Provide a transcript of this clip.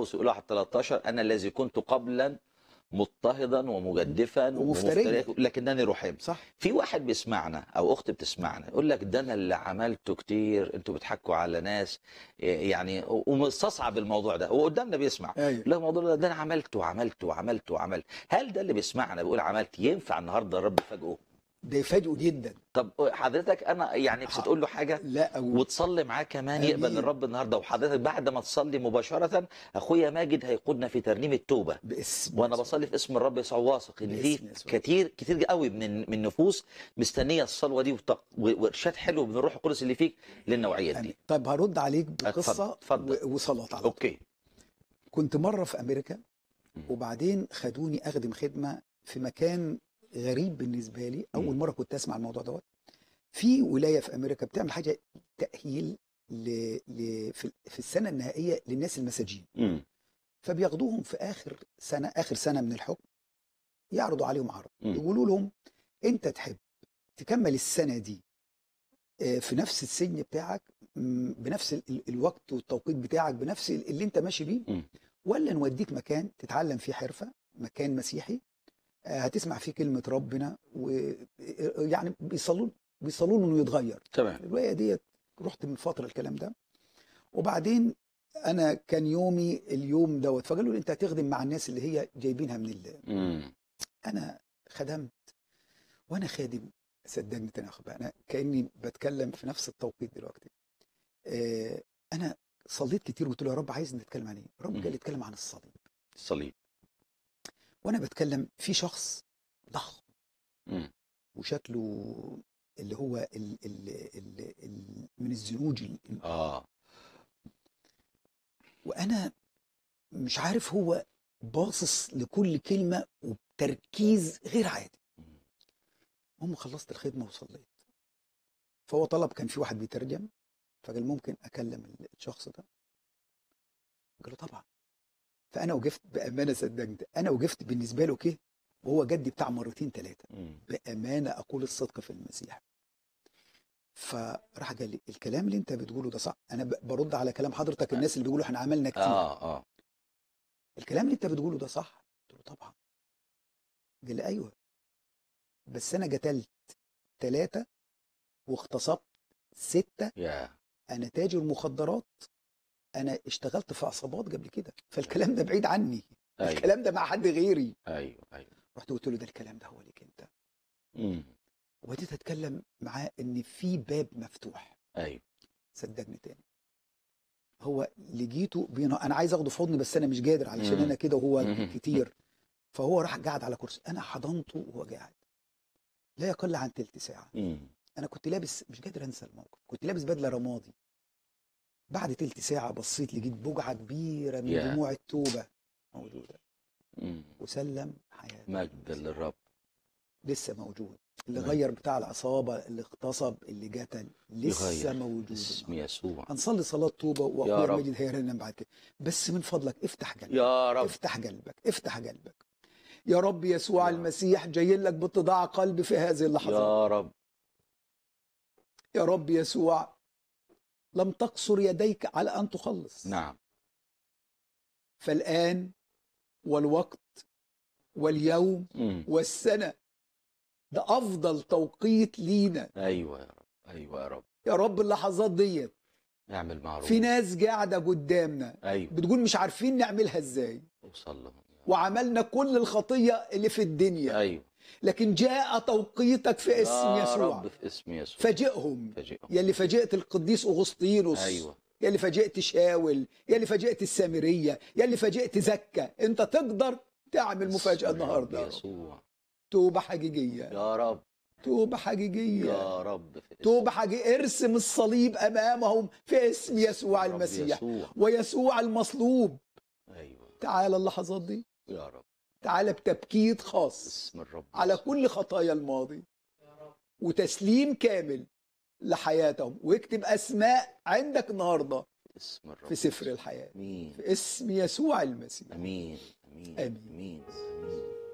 تيموثاوس يقول واحد 13 انا الذي كنت قبلا مضطهدا ومجدفا ومفتريا. ومفتريا لكنني رحب صح في واحد بيسمعنا او اخت بتسمعنا يقول لك ده انا اللي عملته كتير انتوا بتحكوا على ناس يعني ومستصعب الموضوع ده وقدامنا بيسمع ايوه لا الموضوع ده, ده انا عملته وعملته وعملته وعملت هل ده اللي بيسمعنا بيقول عملت ينفع النهارده الرب يفاجئه ده يفاجئوا جدا طب حضرتك انا يعني بس تقول له حاجه لا أو وتصلي معاه كمان أمين. يقبل الرب النهارده وحضرتك بعد ما تصلي مباشره اخويا ماجد هيقودنا في ترنيم التوبه باسم وانا بصلي في اسم الرب يسوع واثق ان في باسم يسوع. كتير كتير قوي من من النفوس مستنيه الصلوه دي وتق- وارشاد حلو من الروح القدس اللي فيك للنوعيه أمين. دي طيب هرد عليك بقصه اتفضل. و- وصلاه على طول. اوكي كنت مره في امريكا مم. وبعدين خدوني اخدم خدمه في مكان غريب بالنسبه لي اول مم. مره كنت اسمع الموضوع دوت في ولايه في امريكا بتعمل حاجه تاهيل ل... ل... في... في السنه النهائيه للناس المساجين امم فبياخدوهم في اخر سنه اخر سنه من الحكم يعرضوا عليهم عرض مم. يقولوا لهم انت تحب تكمل السنه دي آه، في نفس السجن بتاعك م، بنفس ال- ال- الوقت والتوقيت بتاعك بنفس ال- اللي انت ماشي بيه مم. ولا نوديك مكان تتعلم فيه حرفه مكان مسيحي آه، هتسمع فيه كلمه ربنا ويعني بيصلوا بيصلوا له انه يتغير تمام الروايه ديت رحت من فتره الكلام ده وبعدين انا كان يومي اليوم دوت فقالوا لي انت هتخدم مع الناس اللي هي جايبينها من ال... امم انا خدمت وانا خادم صدقني تاني يا أخ بقى، انا كاني بتكلم في نفس التوقيت دلوقتي آه، انا صليت كتير وقلت له يا رب عايز نتكلم عن ايه؟ الرب مم. قال لي اتكلم عن الصليب الصليب وانا بتكلم في شخص ضخم امم وشكله اللي هو ال ال ال ال من الزنوج ال- اه وانا مش عارف هو باصص لكل كلمه وبتركيز غير عادي مم. المهم خلصت الخدمه وصليت فهو طلب كان في واحد بيترجم فقال ممكن اكلم الشخص ده قال له طبعا فانا وقفت بامانه صدقني انا وقفت بالنسبه له كده وهو جدي بتاع مرتين ثلاثه مم. بامانه اقول الصدق في المسيح فراح قال لي الكلام اللي انت بتقوله ده صح انا ب- برد على كلام حضرتك الناس اللي بيقولوا احنا عملنا كتير اه اه الكلام اللي انت بتقوله ده صح قلت له طبعا قال لي ايوه بس انا قتلت ثلاثه واغتصبت سته يا انا تاجر مخدرات انا اشتغلت في عصابات قبل كده فالكلام ده بعيد عني ايوه الكلام ده مع حد غيري ايوه ايوه رحت قلت له ده الكلام ده هو ليك انت امم وبديت اتكلم معاه ان في باب مفتوح ايوه صدقني تاني هو لقيته بينا انا عايز اخده في حضني بس انا مش قادر علشان مم. انا كده وهو مم. كتير فهو راح قاعد على كرسي انا حضنته وهو قاعد لا يقل عن تلت ساعه امم انا كنت لابس مش قادر انسى الموقف كنت لابس بدله رمادي بعد تلت ساعه بصيت لقيت بقعه كبيره من يا. دموع التوبه موجوده امم وسلم حياته مجد للرب لسه موجود اللي نعم. غير بتاع العصابه اللي اغتصب اللي قتل لسه يغير. موجود باسم يسوع هنصلي صلاه توبه يا واخويا رب. ماجد هيرنم بعد كده بس من فضلك افتح قلبك يا رب افتح قلبك افتح قلبك يا رب يسوع يا رب. المسيح جاي لك باتضاع قلب في هذه اللحظات يا رب يا رب يسوع لم تقصر يديك على ان تخلص نعم فالان والوقت واليوم امم والسنه ده افضل توقيت لينا ايوه يا رب ايوه يا رب يا رب اللحظات ديت اعمل معروف في ناس قاعده قدامنا ايوه بتقول مش عارفين نعملها ازاي اوصل لهم يا رب. وعملنا كل الخطيه اللي في الدنيا ايوه لكن جاء توقيتك في اسم يا يسوع رب في اسم يسوع فاجئهم فاجئهم يا اللي فاجئت القديس اغسطينوس ايوه يا اللي فاجئت شاول يا اللي فاجئت السامريه يا اللي فاجئت زكا انت تقدر تعمل مفاجاه باسم الرب النهارده يا رب. يسوع توبه حقيقيه يا رب توبه حقيقيه يا رب في اسم توبه حقيقيه ارسم الصليب امامهم في اسم يسوع الرب المسيح يسوع ويسوع المصلوب ايوه تعالى اللحظات دي يا رب تعالى بتبكيت خاص اسم الرب على يسوع. كل خطايا الماضي وتسليم كامل لحياتهم واكتب اسماء عندك النهارده اسم الرب في سفر يسوع. الحياه امين في اسم يسوع المسيح امين امين آمين. امين امين